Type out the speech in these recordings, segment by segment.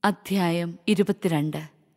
അധ്യായം ഇരുപത്തിരണ്ട്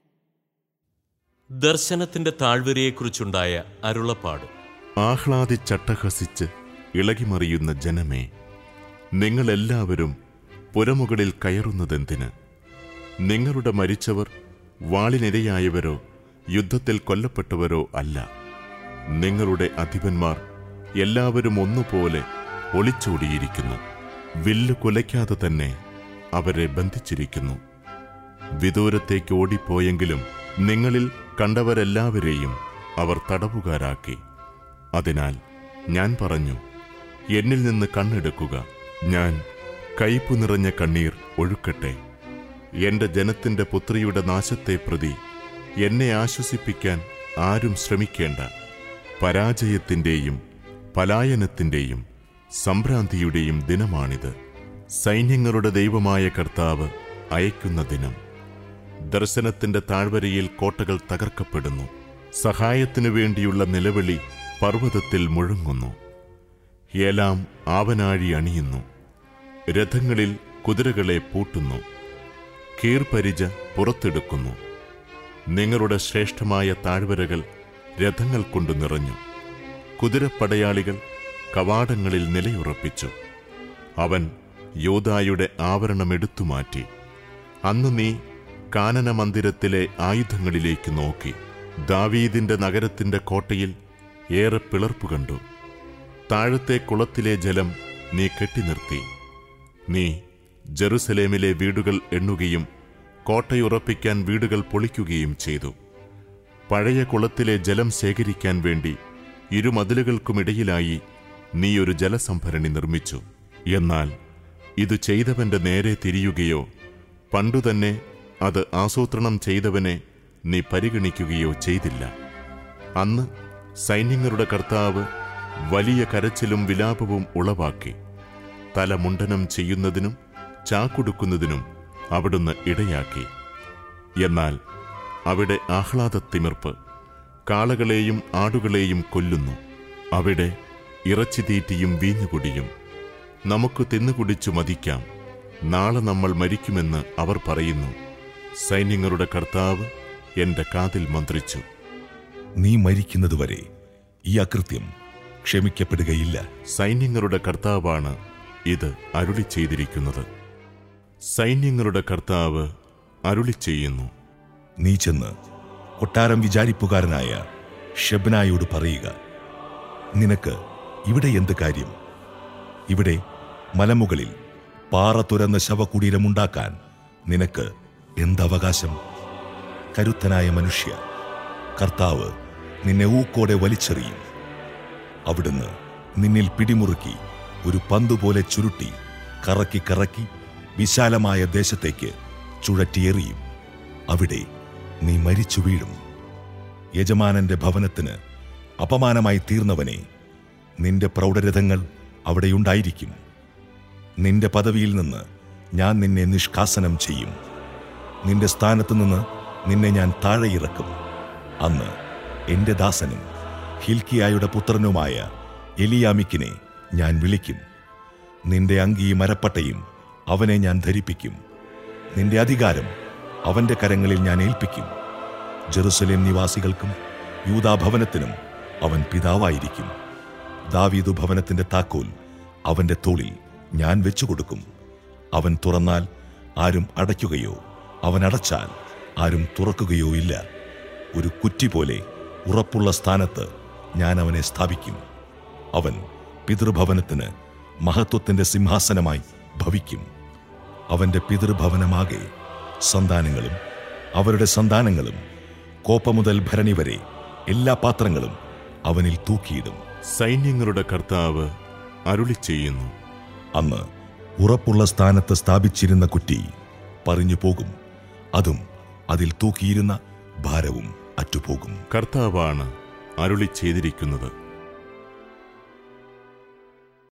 ദർശനത്തിന്റെ താഴ്വരയെക്കുറിച്ചുണ്ടായ അരുളപ്പാട് ആഹ്ലാദിച്ചട്ടഹസിച്ച് ഇളകിമറിയുന്ന ജനമേ നിങ്ങളെല്ലാവരും പുരമുകളിൽ കയറുന്നതെന്തിന് നിങ്ങളുടെ മരിച്ചവർ വാളിനിരയായവരോ യുദ്ധത്തിൽ കൊല്ലപ്പെട്ടവരോ അല്ല നിങ്ങളുടെ അധിപന്മാർ എല്ലാവരും ഒന്നുപോലെ ഒളിച്ചോടിയിരിക്കുന്നു വില്ല് കുലയ്ക്കാതെ തന്നെ അവരെ ബന്ധിച്ചിരിക്കുന്നു വിദൂരത്തേക്ക് ഓടിപ്പോയെങ്കിലും നിങ്ങളിൽ കണ്ടവരെല്ലാവരെയും അവർ തടവുകാരാക്കി അതിനാൽ ഞാൻ പറഞ്ഞു എന്നിൽ നിന്ന് കണ്ണെടുക്കുക ഞാൻ കയ്പു നിറഞ്ഞ കണ്ണീർ ഒഴുക്കട്ടെ എന്റെ ജനത്തിന്റെ പുത്രിയുടെ നാശത്തെ പ്രതി എന്നെ ആശ്വസിപ്പിക്കാൻ ആരും ശ്രമിക്കേണ്ട പരാജയത്തിന്റെയും പലായനത്തിന്റെയും സംഭ്രാന്തിയുടെയും ദിനമാണിത് സൈന്യങ്ങളുടെ ദൈവമായ കർത്താവ് അയക്കുന്ന ദിനം ദർശനത്തിന്റെ താഴ്വരയിൽ കോട്ടകൾ തകർക്കപ്പെടുന്നു സഹായത്തിനു വേണ്ടിയുള്ള നിലവിളി പർവ്വതത്തിൽ മുഴങ്ങുന്നു ഏലാം ആവനാഴി അണിയുന്നു രഥങ്ങളിൽ കുതിരകളെ പൂട്ടുന്നു കീർപരിച പുറത്തെടുക്കുന്നു നിങ്ങളുടെ ശ്രേഷ്ഠമായ താഴ്വരകൾ രഥങ്ങൾ കൊണ്ട് നിറഞ്ഞു കുതിരപ്പടയാളികൾ കവാടങ്ങളിൽ നിലയുറപ്പിച്ചു അവൻ യോദായുടെ ആവരണം എടുത്തുമാറ്റി അന്ന് നീ കാനന മന്ദിരത്തിലെ ആയുധങ്ങളിലേക്ക് നോക്കി ദാവീദിന്റെ നഗരത്തിന്റെ കോട്ടയിൽ ഏറെ പിളർപ്പ് കണ്ടു താഴത്തെ കുളത്തിലെ ജലം നീ കെട്ടിനിർത്തി നീ ജെറുസലേമിലെ വീടുകൾ എണ്ണുകയും കോട്ടയുറപ്പിക്കാൻ വീടുകൾ പൊളിക്കുകയും ചെയ്തു പഴയ കുളത്തിലെ ജലം ശേഖരിക്കാൻ വേണ്ടി ഇരുമതിലുകൾക്കുമിടയിലായി നീ ഒരു ജലസംഭരണി നിർമ്മിച്ചു എന്നാൽ ഇത് ചെയ്തവന്റെ നേരെ തിരിയുകയോ പണ്ടുതന്നെ അത് ആസൂത്രണം ചെയ്തവനെ നീ പരിഗണിക്കുകയോ ചെയ്തില്ല അന്ന് സൈന്യങ്ങളുടെ കർത്താവ് വലിയ കരച്ചിലും വിലാപവും ഉളവാക്കി തല മുണ്ടനം ചെയ്യുന്നതിനും ചാക്കുടുക്കുന്നതിനും അവിടുന്ന് ഇടയാക്കി എന്നാൽ അവിടെ ആഹ്ലാദത്തിമിർപ്പ് കാളകളെയും ആടുകളെയും കൊല്ലുന്നു അവിടെ ഇറച്ചി തീറ്റിയും വീഞ്ഞുകുടിയും നമുക്ക് തിന്നുകുടിച്ചു മതിക്കാം നാളെ നമ്മൾ മരിക്കുമെന്ന് അവർ പറയുന്നു സൈന്യങ്ങളുടെ കർത്താവ് എന്റെ കാതിൽ മന്ത്രിച്ചു നീ മരിക്കുന്നതുവരെ ഈ അകൃത്യം ക്ഷമിക്കപ്പെടുകയില്ല സൈന്യങ്ങളുടെ കർത്താവാണ് ഇത് അരുളി ചെയ്തിരിക്കുന്നത് സൈന്യങ്ങളുടെ കർത്താവ് അരുളി ചെയ്യുന്നു നീ ചെന്ന് കൊട്ടാരം വിചാരിപ്പുകാരനായ ഷെബ്നായോട് പറയുക നിനക്ക് ഇവിടെ എന്ത് കാര്യം ഇവിടെ മലമുകളിൽ പാറ തുരന്ന ശവകുടീരമുണ്ടാക്കാൻ നിനക്ക് എന്തവകാശം കരുത്തനായ മനുഷ്യ കർത്താവ് നിന്നെ ഊക്കോടെ വലിച്ചെറിയും അവിടുന്ന് നിന്നിൽ പിടിമുറുക്കി ഒരു പന്തുപോലെ ചുരുട്ടി കറക്കി കറക്കി വിശാലമായ ദേശത്തേക്ക് ചുഴറ്റിയെറിയും അവിടെ നീ മരിച്ചു വീഴും യജമാനന്റെ ഭവനത്തിന് അപമാനമായി തീർന്നവനെ നിന്റെ പ്രൗഢരഥങ്ങൾ അവിടെയുണ്ടായിരിക്കും നിന്റെ പദവിയിൽ നിന്ന് ഞാൻ നിന്നെ നിഷ്കാസനം ചെയ്യും നിന്റെ സ്ഥാനത്ത് നിന്ന് നിന്നെ ഞാൻ താഴെയിറക്കും അന്ന് എന്റെ ദാസനും ഹിൽക്കിയായുടെ പുത്രനുമായ എലിയാമിക്കിനെ ഞാൻ വിളിക്കും നിന്റെ അങ്കിയും മരപ്പട്ടയും അവനെ ഞാൻ ധരിപ്പിക്കും നിന്റെ അധികാരം അവന്റെ കരങ്ങളിൽ ഞാൻ ഏൽപ്പിക്കും ജെറുസലേം നിവാസികൾക്കും യൂതാഭവനത്തിനും അവൻ പിതാവായിരിക്കും ദാവീദു ഭവനത്തിന്റെ താക്കോൽ അവന്റെ തോളിൽ ഞാൻ വെച്ചുകൊടുക്കും അവൻ തുറന്നാൽ ആരും അടയ്ക്കുകയോ അവൻ അടച്ചാൽ ആരും തുറക്കുകയോ ഇല്ല ഒരു കുറ്റി പോലെ ഉറപ്പുള്ള സ്ഥാനത്ത് ഞാൻ അവനെ സ്ഥാപിക്കും അവൻ പിതൃഭവനത്തിന് മഹത്വത്തിന്റെ സിംഹാസനമായി ഭവിക്കും അവന്റെ പിതൃഭവനമാകെ സന്താനങ്ങളും അവരുടെ സന്താനങ്ങളും കോപ്പ മുതൽ ഭരണി വരെ എല്ലാ പാത്രങ്ങളും അവനിൽ തൂക്കിയിടും സൈന്യങ്ങളുടെ കർത്താവ് അരുളി ചെയ്യുന്നു അന്ന് ഉറപ്പുള്ള സ്ഥാനത്ത് സ്ഥാപിച്ചിരുന്ന കുറ്റി പറഞ്ഞു പോകും അതും അതിൽ തൂക്കിയിരുന്ന ഭാരവും അറ്റുപോകും കർത്താവാണ് അരുളി ചെയ്തിരിക്കുന്നത്